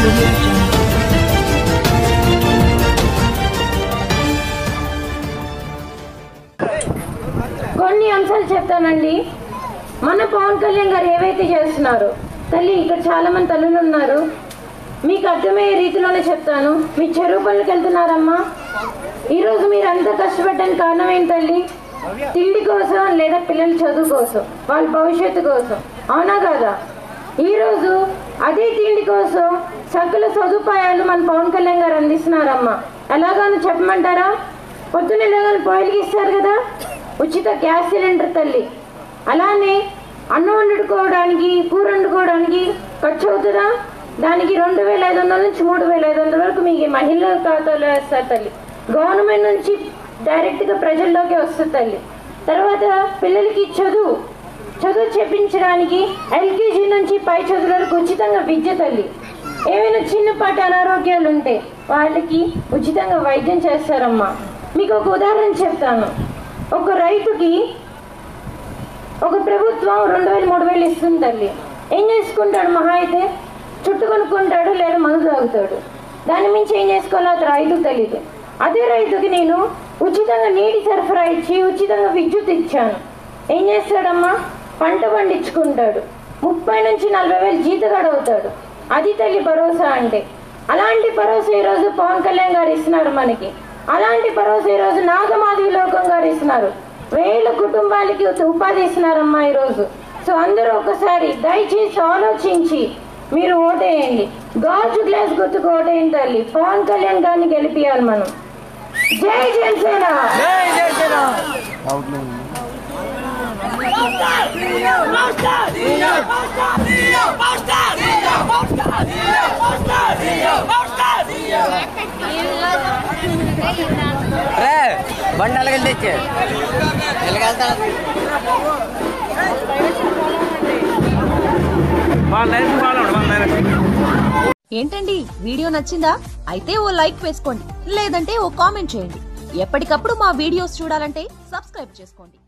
audio jungle. కొన్ని అంశాలు చెప్తానండి మన పవన్ కళ్యాణ్ గారు ఏవైతే చేస్తున్నారో తల్లి ఇక్కడ చాలా మంది తల్లులు ఉన్నారు మీకు అర్థమయ్యే రీతిలోనే చెప్తాను మీ చెరువు పనులకు వెళ్తున్నారమ్మా ఈరోజు మీరు అంత కష్టపడడానికి కారణం ఏంటి తల్లి తిండి కోసం లేదా పిల్లల చదువు కోసం వాళ్ళ భవిష్యత్తు కోసం అవునా కాదా ఈరోజు అదే తిండి కోసం సకల సదుపాయాలు మన పవన్ కళ్యాణ్ గారు అందిస్తున్నారమ్మా ఎలాగానో చెప్పమంటారా పొద్దున్న ఎలాగని పొయ్యిలకి ఇస్తారు కదా ఉచిత గ్యాస్ సిలిండర్ తల్లి అలానే అన్నం వండుకోవడానికి కూర వండుకోవడానికి ఖర్చు అవుతుందా దానికి రెండు వేల ఐదు వందల నుంచి మూడు వేల ఐదు వందల వరకు మీకు మహిళల ఖాతాలో వేస్తారు తల్లి గవర్నమెంట్ నుంచి డైరెక్ట్గా ప్రజల్లోకి వస్తుంది తల్లి తర్వాత పిల్లలకి చదువు చదువు చెప్పించడానికి ఎల్కేజీ నుంచి పై చదువుల వరకు ఉచితంగా విద్య తల్లి ఏమైనా చిన్నపాటి అనారోగ్యాలు ఉంటే వాళ్ళకి ఉచితంగా వైద్యం చేస్తారమ్మా మీకు ఒక ఉదాహరణ చెప్తాను ఒక రైతుకి ఒక ప్రభుత్వం రెండు వేలు మూడు వేలు ఇస్తుంది తల్లి ఏం చేసుకుంటాడు మహా అయితే చుట్టు కొనుక్కుంటాడు లేదా మందు తాగుతాడు దాని మించి ఏం చేసుకోవాలో అది రైతుకు తెలియదు అదే రైతుకి నేను ఉచితంగా నీటి సరఫరా ఇచ్చి ఉచితంగా విద్యుత్ ఇచ్చాను ఏం చేస్తాడమ్మా పంట పండించుకుంటాడు ముప్పై నుంచి నలభై వేలు జీతగాడు అవుతాడు అది తల్లి భరోసా అంటే అలాంటి భరోసా ఈరోజు పవన్ కళ్యాణ్ గారు ఇస్తున్నారు మనకి అలాంటి భరోసా ఈరోజు నాగమాధవి లోకం గారు ఇస్తున్నారు వేల కుటుంబాలకి ఉపాధి ఇస్తున్నారమ్మా ఈరోజు సో అందరూ ఒకసారి దయచేసి ఆలోచించి మీరు ఓటేయండి గాజు గ్లాస్ గుర్తుకు ఓటేయండి తల్లి పవన్ కళ్యాణ్ గారిని గెలిపియాలి మనం జై జనసేన రే బండి అలాగే తెచ్చి ఎలాగెళ్తా వాళ్ళ డైరెక్ట్ వాళ్ళు వాళ్ళ డైరెక్ట్ ఏంటండి వీడియో నచ్చిందా అయితే ఓ లైక్ వేసుకోండి లేదంటే ఓ కామెంట్ చేయండి ఎప్పటికప్పుడు మా వీడియోస్ చూడాలంటే సబ్స్క్రైబ్ చేసుకోండి